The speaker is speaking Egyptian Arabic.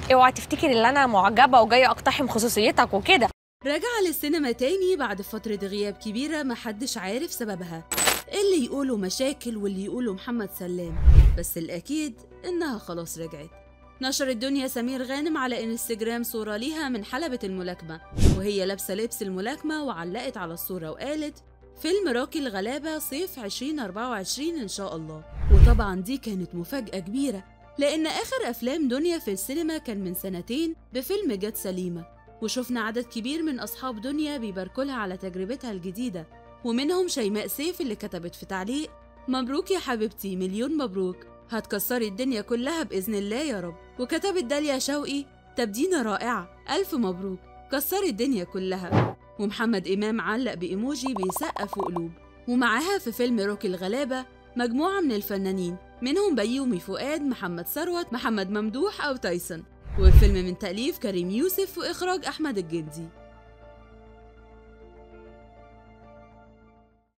اوعى تفتكر ان انا معجبه وجايه اقتحم خصوصيتك وكده رجع للسينما تاني بعد فترة غياب كبيرة محدش عارف سببها اللي يقولوا مشاكل واللي يقولوا محمد سلام بس الأكيد إنها خلاص رجعت نشر الدنيا سمير غانم على انستجرام صورة ليها من حلبة الملاكمة وهي لابسة لبس الملاكمة وعلقت على الصورة وقالت فيلم راكي الغلابة صيف 2024 إن شاء الله وطبعا دي كانت مفاجأة كبيرة لأن آخر أفلام دنيا في السينما كان من سنتين بفيلم جت سليمة وشفنا عدد كبير من أصحاب دنيا بيباركولها على تجربتها الجديدة ومنهم شيماء سيف اللي كتبت في تعليق مبروك يا حبيبتي مليون مبروك هتكسري الدنيا كلها بإذن الله يا رب وكتبت داليا شوقي تبدينة رائعة ألف مبروك كسري الدنيا كلها ومحمد إمام علق بإيموجي بيسقف وقلوب ومعاها في فيلم روكي الغلابة مجموعة من الفنانين منهم بيومي فؤاد محمد ثروت محمد ممدوح أو تايسون والفيلم من تأليف كريم يوسف وإخراج أحمد الجندي